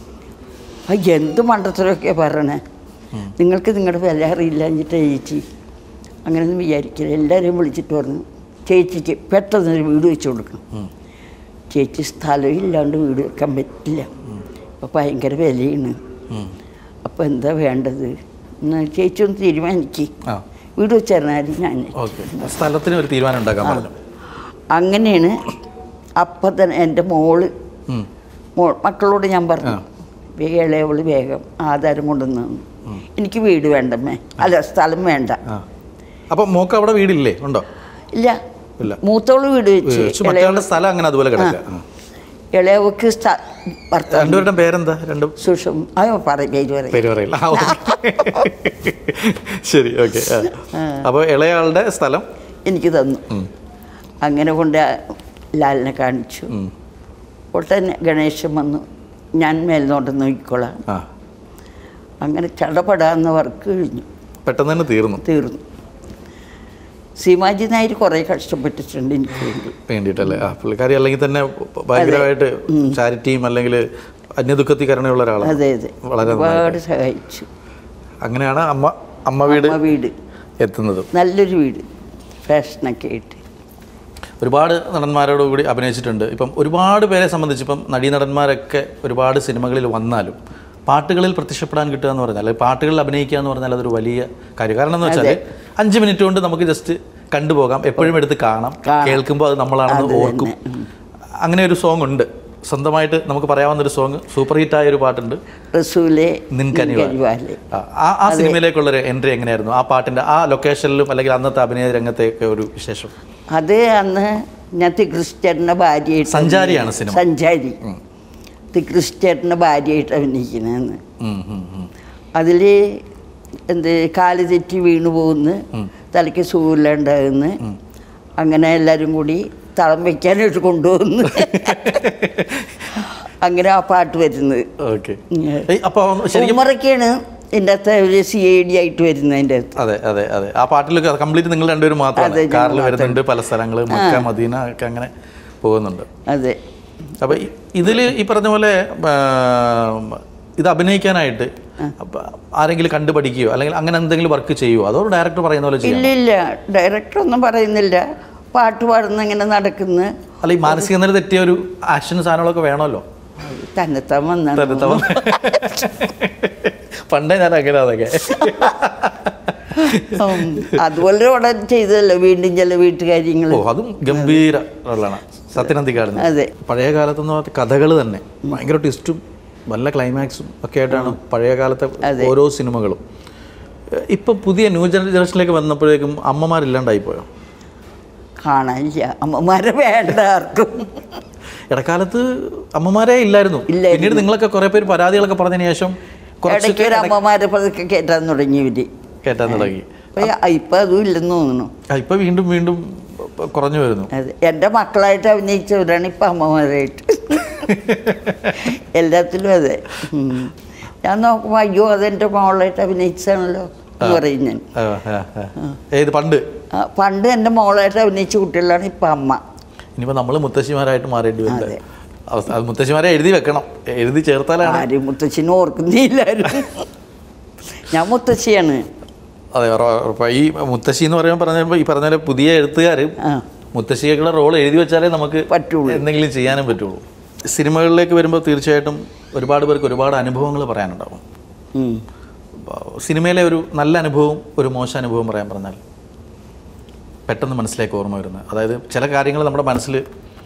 ആ എന്ത് മണ്ടത്തരമൊക്കെയാണ് പറയണേ നിങ്ങൾക്ക് നിങ്ങളുടെ വില അറിയില്ല എന്നിട്ട് ചേച്ചി അങ്ങനെയൊന്നും വിചാരിക്കില്ല എല്ലാവരെയും വിളിച്ചിട്ട് പറഞ്ഞു ചേച്ചിക്ക് പെട്ടെന്നൊരു വീട് വെച്ച് കൊടുക്കണം ചേച്ചി സ്ഥലം ഇല്ലാണ്ട് വീട് വെക്കാൻ പറ്റില്ല അപ്പോൾ ഭയങ്കര വിലയാണ് ഉം. അപ്പോൾ എന്താ വേണ്ടത് എന്ന് ചേച്ചി ഒന്ന് തീരുമാനിക്ക് ആ വീട് വെച്ചിരുന്നാലും ഞാൻ ഓക്കെ സ്ഥലത്തിന് ഒരു തീരുമാനം ഉണ്ടാക്കാൻ പറഞ്ഞു അങ്ങനെയാണ് അപ്പം തന്നെ എൻ്റെ മോള് ഉം. മോൾ മക്കളോട് ഞാൻ പറഞ്ഞു ആ. വേഗം ഇളയവള് വേഗം ആധാരം കൊണ്ടുവന്നു എനിക്ക് വീട് വേണ്ടമ്മേ അല്ല സ്ഥലം വേണ്ട ആ അപ്പം മോക്ക് അവിടെ വീടില്ലേ ഉണ്ടോ ഇല്ല ഇല്ല. മൂത്തോള് വീട് വെച്ച് പക്ഷെ മറ്റേ സ്ഥലം അങ്ങനെ അതുപോലെ കിടക്കുക ഇളയവക്ക് സ്ഥ- ഭർത്താവ് രണ്ടുപേരുടെ പേരെന്താ രണ്ടും സുഷം അയ്യോ പറയും പേര് പറയും പേര് പറയില്ല ആ, ഓക്കേ. ശരി ഓക്കെ അപ്പോൾ ഇളയാളുടെ സ്ഥലം എനിക്ക് തന്നു ഉം. അങ്ങനെ കൊണ്ട് ലാലിനെ കാണിച്ചു ഉം. ഉടനെ ഗണേശൻ വന്നു ഞാൻ മേൽനോട്ടം നോക്കിക്കോളാം ആ അങ്ങനെ ചടപടാന്ന വർക്ക് കഴിഞ്ഞു പെട്ടെന്ന് തന്നെ തീർന്നു തീർന്നു സീമാജി നായർ കുറേ കഷ്ടപ്പെട്ടിട്ടുണ്ട് എനിക്ക് വേണ്ടി വേണ്ടിയിട്ടല്ലേ ആ പുള്ളിക്കാരി അല്ലെങ്കിൽ തന്നെ ഭയങ്കരമായിട്ട് ചാരിറ്റിയും അല്ലെങ്കിൽ അന്യദുഃഖത്തിൽ കരുണയുള്ള ഒരാളാണ് അതെ അതെ വളരെ ഒരുപാട് സഹായിച്ചു അങ്ങനെയാണ് അമ്മ അമ്മ വീട് അമ്മ വീട് എത്തുന്നത് നല്ലൊരു വീട് ഫാഷനൊക്കെ ആയിട്ട് ഒരുപാട് നടന്മാരോട് കൂടി അഭിനയിച്ചിട്ടുണ്ട് ഇപ്പം ഒരുപാട് പേരെ സംബന്ധിച്ച് ഇപ്പം നടീനടന്മാരൊക്കെ ഒരുപാട് സിനിമകളിൽ വന്നാലും പാട്ടുകളിൽ പ്രത്യക്ഷപ്പെടാൻ കിട്ടുക എന്ന് പറഞ്ഞാൽ അല്ലെങ്കിൽ പാട്ടുകളിൽ അഭിനയിക്കുക എന്ന് പറഞ്ഞാൽ അതൊരു വലിയ കാര്യം കാരണം എന്ന് വെച്ചാൽ അഞ്ച് മിനിറ്റ് കൊണ്ട് നമുക്ക് ജസ്റ്റ് കണ്ടുപോകാം എപ്പോഴും എടുത്ത് കാണാം കാണാം. കേൾക്കുമ്പോൾ അത് നമ്മളാണെന്ന് ഓർക്കും അങ്ങനെ ഒരു സോങ് ഉണ്ട് സ്വന്തമായിട്ട് നമുക്ക് പറയാവുന്ന ഒരു സോങ് സൂപ്പർ ഹിറ്റ് ആയ ഒരു പാട്ടുണ്ട് റസൂലെ നിൻകനിവാ. നിൻകനിവാലെ. ആ, ആ ആ സിനിമയിലേക്കുള്ള ഒരു എൻട്രി എങ്ങനെയായിരുന്നു ആ പാട്ടിന്റെ ആ ലൊക്കേഷനിലും അല്ലെങ്കിൽ അന്നത്തെ അഭിനയ രംഗത്തേക്ക് ഒരു വിശേഷം അത് അന്ന് ഞാൻ തിക്രിസ്റ്റേട്ടൻ്റെ ഭാര്യയായിട്ട് സഞ്ചാരിയാണ് സിനിമ. സഞ്ചാരി തിക്രിസ്റ്റേട്ടൻ്റെ ഭാര്യയായിട്ട് അഭിനയിക്കുന്നതെന്ന് ഉം, ഉം, ഉം. അതിൽ എന്ത് കാല് തെറ്റി വീണു പോകുന്നു തലയ്ക്ക് സുഖമില്ലാണ്ടാകുന്നു അങ്ങനെ എല്ലാവരും കൂടി തളം വയ്ക്കാനായിട്ട് കൊണ്ടുപോകുന്നു അങ്ങനെ ആ പാട്ട് വരുന്നത് ഓക്കെ അപ്പോൾ ശരിക്കും ഉമ്മറൊക്കെയാണ് ഇതിൻ്റെ അകത്ത് ഒരു സി ഐ ഡി ആയിട്ട് വരുന്നത് അതിൻ്റെ അകത്ത് അതെ അതെ അതെ ആ പാട്ടിൽ കംപ്ലീറ്റ് നിങ്ങൾ രണ്ടുപേരും മാത്രമാണ് അതെ, ഞങ്ങൾ കാറിൽ മാത്രം. വരുന്നുണ്ട് പല സ്ഥലങ്ങൾ മക്ക മദീന ഒക്കെ അങ്ങനെ പോകുന്നുണ്ട് അതെ അപ്പോൾ ഇതിൽ ഈ പറഞ്ഞ പോലെ ആ, ഇത് അഭിനയിക്കാനായിട്ട് അപ്പൊ ആരെങ്കിലും കണ്ടുപഠിക്കുകയോ അല്ലെങ്കിൽ അങ്ങനെ എന്തെങ്കിലും വർക്ക് ചെയ്യുമോ അതോ ഡയറക്ടർ പറയുന്ന പോലെ ഇല്ല ചെയ്യാം ഇല്ല ഡയറക്ടർ ഒന്നും പറയുന്നില്ല പാട്ട് പാടുന്ന ഇങ്ങനെ നടക്കുന്നു അല്ല ഈ മാനസിക നില തെറ്റിയ ഒരു ആക്ഷൻ സാധനങ്ങളൊക്കെ വേണമല്ലോ തന്നെത്താൻ വന്നാണ് തന്നെത്താൻ വന്ന- പണ്ടേ ഞാൻ അങ്ങനെ അതൊക്കെ ഉം. അതുപോലെ ഉടൻ ചെയ്തല്ലോ വീണ്ടും ചില വീട്ടുകാര്യങ്ങൾ ഓ അതും ഗംഭീര റോളാണ് സത്യനന്ദിക്കാട് അതെ പഴയ കാലത്തെന്ന് പറഞ്ഞാൽ കഥകൾ തന്നെ ഭയങ്കര ട്വിസ്റ്റും നല്ല ക്ലൈമാക്സും ഒക്കെ ആയിട്ടാണ് പഴയ കാലത്തെ അതെ. ഓരോ സിനിമകളും ഏഹ് ഇപ്പം പുതിയ ന്യൂ ജനറേഷനിലേക്ക് വന്നപ്പോഴേക്കും അമ്മമാരില്ലാണ്ടായി പോയോ കാണാനില്ല അമ്മമാരെ വേണ്ട ആർക്കും ഇടക്കാലത്ത് അമ്മമാരെ ഇല്ലായിരുന്നു ഇല്ലായിരുന്നു. പിന്നീട് നിങ്ങളൊക്കെ കുറെ പേര് പരാതികളൊക്കെ പറഞ്ഞതിന് ശേഷം കുറച്ച് ഇടയ്ക്ക് ഒരു അമ്മമാരെ പതുക്കെ കയറ്റാൻ തുടങ്ങി ഇവര് കേട്ടാൻ തുടങ്ങി ഇപ്പൊ ഇപ്പൊ അതും ഇല്ലെന്ന് തോന്നുന്നു ആ, ഇപ്പൊ വീണ്ടും വീണ്ടും കുറഞ്ഞു വരുന്നു അതെ എൻ്റെ മക്കളായിട്ട് അഭിനയിച്ചവരാണ് ഇപ്പം അമ്മമാരായിട്ട് എല്ലാത്തിലും അതെ ഉം. ഞാൻ നോക്കുമ്പോൾ അയ്യോ അതെൻ്റെ മോളായിട്ട് അഭിനയിച്ചാണല്ലോ എന്ന് പറയും ഞാൻ ആ, ആ, ആ. ഏത് പണ്ട് ആ, പണ്ട് എൻ്റെ മോളായിട്ട് അഭിനയിച്ച കുട്ടികളാണ് ഇപ്പം അമ്മ ഇനിയിപ്പോൾ നമ്മൾ മുത്തശ്ശിമാരായിട്ട് മാറേണ്ടി വരും അതെ. അവസ്ഥ അത് മുത്തശ്ശിമാരെ എഴുതി വെക്കണം എഴുതി ചേർത്താലാണ് ആരും മുത്തശ്ശിനെ ഓർക്കുന്നില്ലാരും ഞാൻ മുത്തശ്ശിയാണ് അതെ ഉറ- ഉറപ്പാ. ഈ മുത്തശ്ശി എന്ന് പറയുമ്പോൾ പറഞ്ഞപ്പോൾ ഈ പറഞ്ഞ പോലെ പുതിയ എഴുത്തുകാർ ആ മുത്തശ്ശികളുടെ റോൾ എഴുതി വെച്ചാലേ നമുക്ക് പറ്റുള്ളൂ. എന്തെങ്കിലും ചെയ്യാനും പറ്റുള്ളൂ സിനിമകളിലേക്ക് വരുമ്പോൾ തീർച്ചയായിട്ടും ഒരുപാട് പേർക്ക് ഒരുപാട് അനുഭവങ്ങൾ പറയാനുണ്ടാവും ഉം. സിനിമയിലെ ഒരു നല്ല അനുഭവവും ഒരു മോശം അനുഭവവും പറയാൻ പറഞ്ഞാൽ പെട്ടെന്ന് മനസ്സിലേക്ക് ഓർമ്മ വരുന്നത് അതായത് ചില കാര്യങ്ങൾ നമ്മുടെ മനസ്സിൽ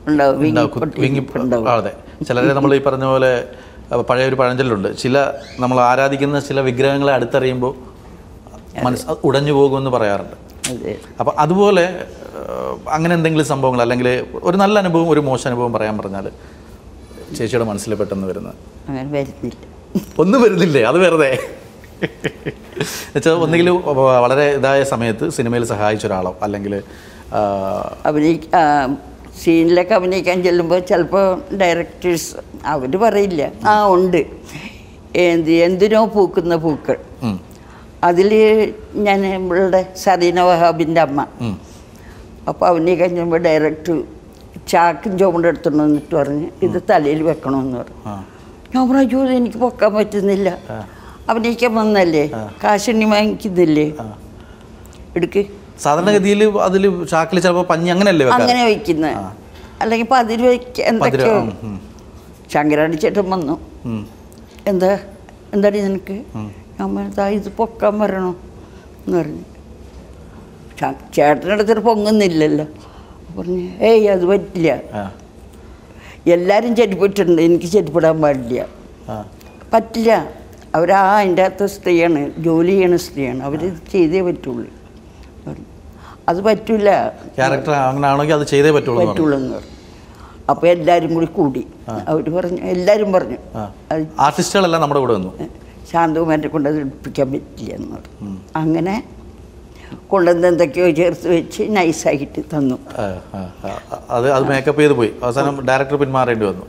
ഉണ്ടാവും ഉണ്ടാവും. വിങ്ങി കുത്തി- പൊട്ടി വിങ്ങി ഉണ്ടാവും ആ, അതെ ചിലരെ നമ്മൾ ഈ പറഞ്ഞ പോലെ അഹ് പഴയ ഒരു പഴഞ്ചൊല്ലുണ്ട് ചില നമ്മൾ ആരാധിക്കുന്ന ചില വിഗ്രഹങ്ങളെ അടുത്തറിയുമ്പോൾ മനസ്സ് അത് ഉടഞ്ഞു പോകുമെന്ന് പറയാറുണ്ട് അതെ അപ്പം അതുപോലെ ഏഹ്, അങ്ങനെ എന്തെങ്കിലും സംഭവങ്ങൾ അല്ലെങ്കിൽ ഒരു നല്ല അനുഭവം ഒരു മോശം അനുഭവം പറയാൻ പറഞ്ഞാൽ ചേച്ചിയുടെ മനസ്സിൽ പെട്ടെന്ന് വരുന്നത് അങ്ങനെ വരുന്നില്ല ഒന്നും വരുന്നില്ലേ അത് വെറുതെ എന്നുവെച്ചാൽ ഒന്നുകിൽ വളരെ ഇതായ സമയത്ത് സിനിമയിൽ സഹായിച്ച ഒരാളോ അല്ലെങ്കിൽ അഭിനയി സീനിലൊക്കെ അഭിനയിക്കാൻ ചെല്ലുമ്പോൾ ചിലപ്പോൾ ഡയറക്ടേഴ്സ് അവർ പറയില്ല ആ ഉണ്ട് എന്ത് എന്തിനോ പൂക്കുന്ന പൂക്കൾ അതിൽ ഞാൻ നമ്മളുടെ സരീന വഹാബിൻ്റെ അമ്മ അപ്പോൾ അഭിനയിക്കാൻ ചെല്ലുമ്പോൾ ഡയറക്ടർ ചാക്കും ചുമട് എടുത്തോണ്ട് വന്നിട്ട് പറഞ്ഞ് ഇത് തലയിൽ വെക്കണമെന്ന് പറഞ്ഞു ഞാൻ പറഞ്ഞു "അയ്യോ, ഇത് എനിക്ക് പൊക്കാൻ പറ്റുന്നില്ല അഭിനയിക്കാൻ വന്നല്ലേ കാശുണ്ണി വാങ്ങിക്കുന്നില്ലേ എടുക്ക് സാധാരണഗതിയിൽ അതിൽ ചാക്കിൽ ചിലപ്പോൾ പഞ്ഞി അങ്ങനെയല്ലേ വെക്കാറ് അങ്ങനെ വയ്ക്കുന്നത് അല്ലെങ്കിൽ പതിര് വയ്ക്ക പതിര്, എന്തൊക്കെയോ ഉം, ഉം. ശങ്കരാടി ചേട്ടൻ വന്നു ഉം. എന്താ എന്താടി നിനക്ക് ഞാൻ പറഞ്ഞതാ ഇത് പൊക്കാൻ വരണോ എന്ന് പറഞ്ഞു ചാ- ചേട്ടനടുത്തൊരു പൊങ്ങുന്നില്ലല്ലോ പറഞ്ഞു ഏയ് അത് പറ്റില്ല ആ എല്ലാവരും ചെരിപ്പിട്ടുണ്ട് എനിക്ക് ചെരിപ്പിടാൻ പാടില്ല ആ പറ്റില്ല അവർ ആ അതിൻ്റെ അകത്ത് സ്ത്രീയാണ് ജോലി ചെയ്യണ സ്ത്രീയാണ് അവരിത് ചെയ്തേ പറ്റുള്ളൂ പറഞ്ഞു. അത് പറ്റില്ല ക്യാരക്ടർ അങ്ങനെ ആണെങ്കിൽ അത് ചെയ്തേ പറ്റുള്ളൂ എന്ന് പറഞ്ഞു. പറ്റുള്ളൂ എന്ന് പറഞ്ഞു അപ്പോൾ എല്ലാവരും കൂടി കൂടി അവർ പറഞ്ഞു എല്ലാവരും പറഞ്ഞു ആ. അത് ആർട്ടിസ്റ്റുകളെല്ലാം നമ്മുടെ കൂടെ വന്നു ശാന്തകുമാരനെ കൊണ്ട് അത് എടുപ്പിക്കാൻ പറ്റില്ല എന്ന് പറഞ്ഞു അങ്ങനെ കൊണ്ടുവന്ന് എന്തൊക്കെയോ ചേർത്ത് വെച്ച് നൈസായിട്ട് തന്നു ആ, ആ, ആ, അത് അത് മേക്കപ്പ് ചെയ്ത് പോയി അവസാനം ഡയറക്ടർ പിന്മാറേണ്ടി വന്നു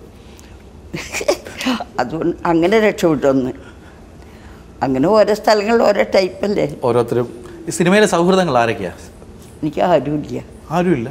അതുകൊണ്ട് അങ്ങനെ രക്ഷപ്പെട്ടു വന്ന് അങ്ങനെ ഓരോ സ്ഥലങ്ങളിൽ ഓരോ ടൈപ്പല്ലേ ഓരോരുത്തരും ഈ സിനിമയിലെ സൗഹൃദങ്ങൾ ആരൊക്കെയാ എനിക്ക് ആരുമില്ല ആരുമില്ല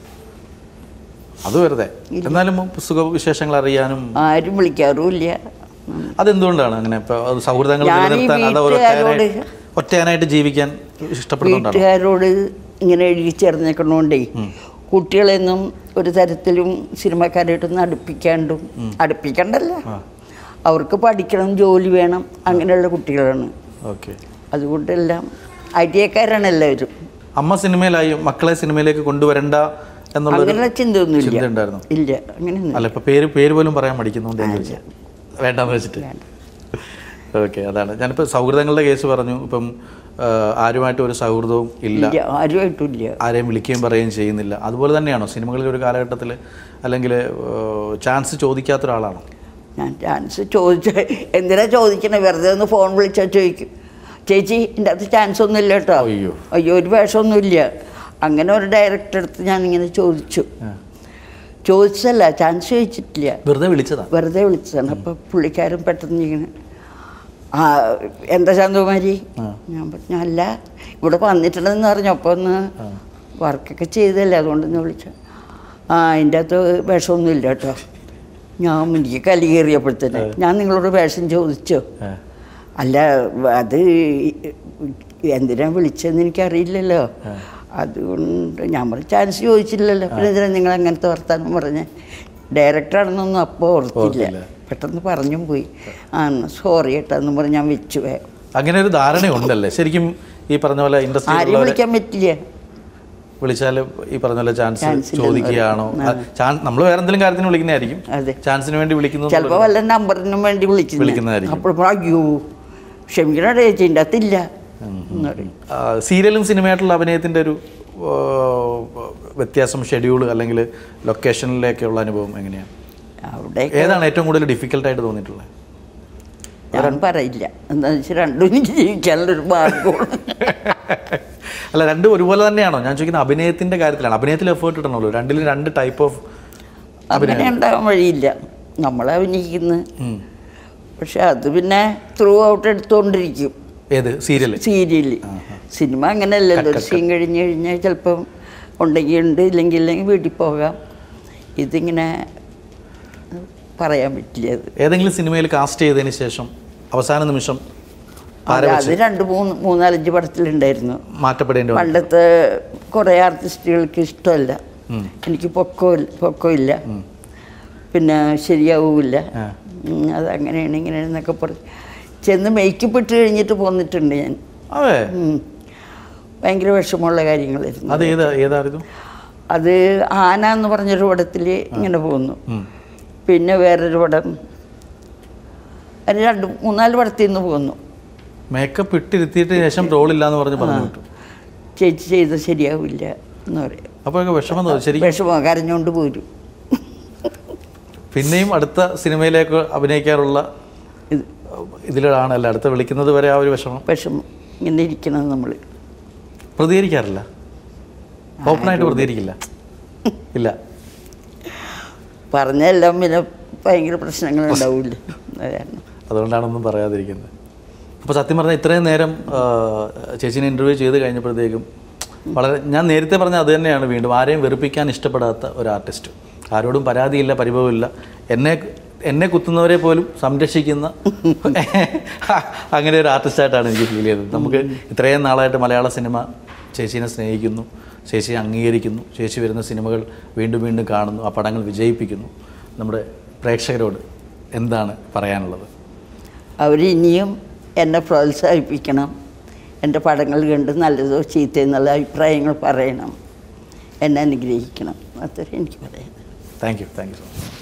അത് വെറുതെ എന്നാലും സുഖ വിശേഷങ്ങൾ അറിയാനും ആരും വിളിക്കാറുമില്ല അതെന്തുകൊണ്ടാണ് അങ്ങനെ ഇപ്പൊ അത് സൗഹൃദങ്ങൾ ഞാൻ ഈ നിലനിർത്താൻ അത് വീട്ടുകാരോട് ഒറ്റയാനായിട്ട് ഒറ്റയാനായിട്ട് ജീവിക്കാൻ ഇഷ്ടപ്പെടുന്നുണ്ടാണ് വീട്ടുകാരോട് ഇങ്ങനെ എഴുതി ചേർന്നേക്കണോണ്ടേ കുട്ടികളെന്നും ഒരു തരത്തിലും സിനിമക്കാരായിട്ടൊന്നും അടുപ്പിക്കാണ്ടും അടുപ്പിക്കണ്ടല്ല അവർക്ക് പഠിക്കണം ജോലി വേണം അങ്ങനെയുള്ള കുട്ടികളാണ് ഓക്കെ അതുകൊണ്ടെല്ലാം ഐഡിയക്കാരാണ് എല്ലാവരും അമ്മ സിനിമയിലായി മക്കളെ സിനിമയിലേക്ക് കൊണ്ടുവരണ്ട എന്നുള്ളൊരു അങ്ങനെയുള്ള ചിന്തയൊന്നുമില്ല ചിന്ത ഉണ്ടായിരുന്നു ഇല്ല അങ്ങനെയൊന്നും അല്ല ഇപ്പൊ പേര് പേര് പോലും പറയാൻ മടിക്കുന്നുണ്ട് എന്ന് ചോദിച്ചാൽ വേണ്ടാന്ന് വെച്ചിട്ട് വേണ്ട. ഓക്കെ അതാണ് ഞാനിപ്പോൾ സൗഹൃദങ്ങളുടെ കേസ് പറഞ്ഞു ഇപ്പം ആ, ആരുമായിട്ടും ഒരു സൗഹൃദവും ഇല്ല ഇല്ല ആരുമായിട്ടില്ല ആരെയും വിളിക്കുകയും പറയുകയും ചെയ്യുന്നില്ല അതുപോലെ തന്നെയാണോ സിനിമകളിൽ ഒരു കാലഘട്ടത്തിൽ അല്ലെങ്കിൽ ചാൻസ് ചോദിക്കാത്ത ഒരാളാണോ ഞാൻ ചാൻസ് ചോദിച്ച എന്തിനാ ചോദിക്കണേ വെറുതെ ഒന്ന് ഫോൺ വിളിച്ചാൽ ചോദിക്കും ചേച്ചി എൻ്റെ അകത്ത് ചാൻസ് ഒന്നും ഇല്ല കേട്ടോ അയ്യോ. അയ്യോ ഒരു വേഷമൊന്നുമില്ല അങ്ങനെ ഒരു ഡയറക്ടർ അടുത്ത് ഞാൻ ഇങ്ങനെ ചോദിച്ചു ആ. ചോദിച്ചല്ല ചാൻസ് ചോദിച്ചിട്ടില്ല വെറുതെ വിളിച്ചതാ വെറുതെ വിളിച്ചതാണ് അപ്പോൾ പുള്ളിക്കാരൻ പെട്ടെന്ന് ഇങ്ങനെ ആ എന്താ ശാന്തകുമാരി ഞാൻ പറഞ്ഞു അല്ല ഇവിടെ വന്നിട്ടുണ്ടെന്ന് പറഞ്ഞു അപ്പോൾ ഒന്ന് വർക്കൊക്കെ ചെയ്തല്ലേ അതുകൊണ്ടൊന്ന് വിളിച്ച ആ അതിൻ്റെ അകത്ത് വേഷമൊന്നും ഇല്ല കേട്ടോ ഞാൻ എനിക്ക് കലി കയറിയപ്പോഴത്തേന് ഞാൻ നിങ്ങളോട് വേഷം ചോദിച്ചോ ആ. അല്ല അത് എന്തിനാ വിളിച്ചതെന്ന് എനിക്കറിയില്ലല്ലോ അതുകൊണ്ട് ഞാൻ പറഞ്ഞു ചാൻസ് ചോദിച്ചില്ലല്ലോ പിന്നെ എന്തിനാ നിങ്ങൾ അങ്ങനത്തെ വർത്താനം പറഞ്ഞ് ഡയറക്ടറാണെന്നൊന്നും അപ്പോൾ ഓർത്തില്ല ഓർത്തില്ല. പെട്ടെന്ന് പറഞ്ഞും പോയി ആ സോറി കേട്ടെന്ന് പറഞ്ഞ് ഞാൻ വെച്ചു വേഗം അങ്ങനെ ഒരു ധാരണയുണ്ടല്ലേ ശരിക്കും ഈ പറഞ്ഞ പോലെ ആരെയും ഇൻഡസ്ട്രിയിലുള്ളവരെ വിളിക്കാൻ പറ്റില്ല വിളിച്ചാൽ ഈ പറഞ്ഞ പോലെ ചാൻസ് Chance ഇല്ലെന്ന് ചോദിക്കുകയാണോ ചാൻസ് നമ്മൾ വേറെ എന്തെങ്കിലും കാര്യത്തിന് വിളിക്കുന്നതായിരിക്കും അതെ ചാൻസിന് വേണ്ടി വിളിക്കുന്നു ചിലപ്പോൾ വല്ല നമ്പറിനും വേണ്ടി വിളിക്കുന്നു വിളിക്കുന്നതായിരിക്കും. അപ്പോൾ അയ്യോ ക്ഷമിക്കണ ചേച്ചി എൻ്റെ അകത്തില്ല എന്ന് പറയും ആ, സീരിയലും സിനിമയായിട്ടുള്ള അഭിനയത്തിൻ്റെ ഒരു ആ, വ്യത്യാസം ഷെഡ്യൂൾ അല്ലെങ്കിൽ ലൊക്കേഷനിലേക്കുള്ള അനുഭവം എങ്ങനെയാണ് അവിടെ ഏതാണ് ഏറ്റവും കൂടുതൽ ഡിഫിക്കൽട്ടായിട്ട് തോന്നിയിട്ടുള്ളത് ഞാൻ പറയില്ല എന്താണെന്ന് വെച്ചാൽ രണ്ടും എനിക്ക് ജീവിക്കാനുള്ളൊരു മാർഗമാണ് അല്ല രണ്ടും ഒരുപോലെ തന്നെയാണോ ഞാൻ ചോദിക്കുന്നത് അഭിനയത്തിന്റെ കാര്യത്തിലാണ് അഭിനയത്തിൽ എഫേർട്ട് ഇടണല്ലോ രണ്ടിലും രണ്ട് ടൈപ്പ് ഓഫ് അങ്ങനെ ഉണ്ടാകാൻ വഴിയില്ല നമ്മൾ അഭിനയിക്കുന്നു പക്ഷെ അത് പിന്നെ ത്രൂ ഔട്ട് എടുത്തുകൊണ്ടിരിക്കും ഏത് സീരിയൽ സീരിയല് സിനിമ അങ്ങനെയല്ലല്ലോ ഒരു സീൻ കഴിഞ്ഞ് കഴിഞ്ഞാൽ ചിലപ്പം ഉണ്ടെങ്കിൽ ഉണ്ട് ഇല്ലെങ്കിൽ ഇല്ലെങ്കിൽ വീട്ടിൽ പോകാം ഇതിങ്ങനെ പറയാൻ പറ്റില്ല അത് ഏതെങ്കിലും സിനിമയിൽ കാസ്റ്റ് ചെയ്തതിന് ശേഷം അവസാന നിമിഷം ആരെ അത് വെച്ച് രണ്ട് മൂന്ന് മൂന്നാലഞ്ച് പടത്തിലുണ്ടായിരുന്നു മാറ്റപ്പെടേണ്ടി വന്നു പണ്ടത്തെ കുറേ ആർട്ടിസ്റ്റുകൾക്ക് ഇഷ്ടമല്ല എനിക്ക് പൊക്കോ പൊക്കോ ഇല്ല പിന്നെ ശരിയാവില്ല ആ. അത് അങ്ങനെയാണ് ഇങ്ങനെയാണെന്നൊക്കെ പറഞ്ഞ് ചെന്ന് മേക്കപ്പ് ഇട്ട് കഴിഞ്ഞിട്ട് പോന്നിട്ടുണ്ട് ഞാൻ അതെ ഉം. ഭയങ്കര വിഷമമുള്ള കാര്യങ്ങളായിരുന്നു അത് ഏതാ ഏതായിരുന്നു അത് ആന എന്ന് പറഞ്ഞൊരു പടത്തിൽ ഇങ്ങനെ പോകുന്നു ഉം. പിന്നെ വേറൊരു പടം അത് രണ്ട് മൂന്നാല് പടത്തിൽ നിന്ന് പോന്നു മേക്കപ്പ് ഇട്ടിരുത്തിയിട്ട് ശേഷം റോളില്ല എന്ന് പറഞ്ഞ് പറഞ്ഞു വിട്ടു ചേച്ചി ചെയ്ത് ശരിയാവില്ല എന്ന് പറയും അപ്പോഴൊക്കെ വിഷമം തോന്നി ശരിക്കും വിഷമം കരഞ്ഞുകൊണ്ട് പോരും പിന്നെയും അടുത്ത സിനിമയിലേക്ക് അഭിനയിക്കാറുള്ള ഇത് ഇതിലാണ് അല്ല അടുത്ത വിളിക്കുന്നത് വരെ ആ ഒരു വിഷമം വിഷമം ഇങ്ങനെ ഇരിക്കണം നമ്മൾ പ്രതികരിക്കാറില്ല ഓപ്പണായിട്ട് പ്രതികരിക്കില്ല ഇല്ല പറഞ്ഞെല്ലാം പിന്നെ ഭയങ്കര പ്രശ്നങ്ങൾ ഉണ്ടാവില്ല അതാണ് അതുകൊണ്ടാണൊന്നും പറയാതിരിക്കുന്നത് അപ്പോൾ സത്യം പറഞ്ഞാൽ ഇത്രയും നേരം ആ, ചേച്ചീനെ ഇൻ്റർവ്യൂ ചെയ്ത് കഴിഞ്ഞപ്പോഴത്തേക്കും വളരെ ഞാൻ നേരത്തെ പറഞ്ഞ അത് തന്നെയാണ് വീണ്ടും ആരെയും വെറുപ്പിക്കാൻ ഇഷ്ടപ്പെടാത്ത ഒരു ആർട്ടിസ്റ്റ് ആരോടും പരാതിയില്ല പരിഭവമില്ല എന്നെ എന്നെ കുത്തുന്നവരെ പോലും സംരക്ഷിക്കുന്ന അങ്ങനെ ഒരു ആർട്ടിസ്റ്റായിട്ടാണ് എനിക്ക് ഫീൽ ചെയ്തത് നമുക്ക് ഇത്രയും നാളായിട്ട് മലയാള സിനിമ ചേച്ചീനെ സ്നേഹിക്കുന്നു ചേച്ചിയെ അംഗീകരിക്കുന്നു ചേച്ചി വരുന്ന സിനിമകൾ വീണ്ടും വീണ്ടും കാണുന്നു ആ പടങ്ങൾ വിജയിപ്പിക്കുന്നു നമ്മുടെ പ്രേക്ഷകരോട് എന്താണ് പറയാനുള്ളത് അവരിനിയും എന്നെ പ്രോത്സാഹിപ്പിക്കണം എൻ്റെ പടങ്ങൾ കണ്ട് നല്ലതോ ചീത്തയോ എന്നുള്ള അഭിപ്രായങ്ങൾ പറയണം എന്നെ അനുഗ്രഹിക്കണം അത്രേ എനിക്ക് പറയാം thank you thank you so much